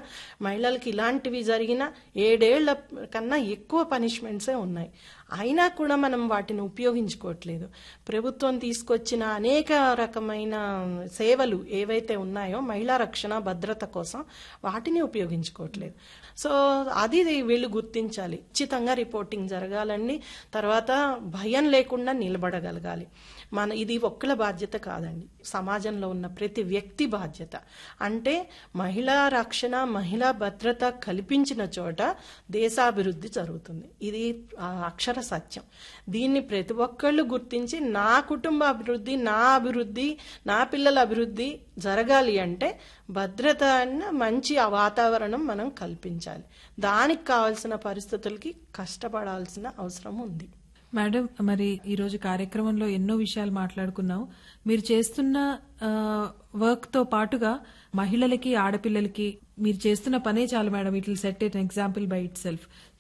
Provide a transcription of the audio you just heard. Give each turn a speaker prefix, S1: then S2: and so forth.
S1: మహిళలకి ఇలాంటివి జరిగిన ఏడేళ్ల కన్నా ఎక్కువ పనిష్మెంట్సే ఉన్నాయి అయినా కూడా మనం వాటిని ఉపయోగించుకోవట్లేదు ప్రభుత్వం తీసుకొచ్చిన అనేక రకమైన సేవలు ఏవైతే ఉన్నాయో మహిళా రక్షణ భద్రత కోసం వాటిని ఉపయోగించుకోవట్లేదు సో అది వీళ్ళు గుర్తించాలి ఉచితంగా రిపోర్టింగ్ జరగాలండి తర్వాత భయం లేకుండా నిలబడగలగాలి మన ఇది ఒక్కల బాధ్యత కాదండి సమాజంలో ఉన్న ప్రతి వ్యక్తి బాధ్యత అంటే మహిళా రక్షణ మహిళా భద్రత కల్పించిన చోట దేశాభివృద్ధి జరుగుతుంది ఇది ఆ, అక్షర సత్యం దీన్ని ప్రతి ఒక్కళ్ళు గుర్తించి నా కుటుంబ అభివృద్ధి నా అభివృద్ధి నా పిల్లల అభివృద్ధి జరగాలి అంటే భద్రత అన్న మంచి ఆ వాతావరణం మనం కల్పించాలి దానికి కావాల్సిన పరిస్థితులకి కష్టపడాల్సిన అవసరం ఉంది
S2: మేడం మరి ఈ రోజు కార్యక్రమంలో ఎన్నో విషయాలు మాట్లాడుకున్నాం మీరు చేస్తున్న వర్క్ తో పాటుగా మహిళలకి ఆడపిల్లలకి మీరు చేస్తున్న పనే చాలు madam it will set an example by it self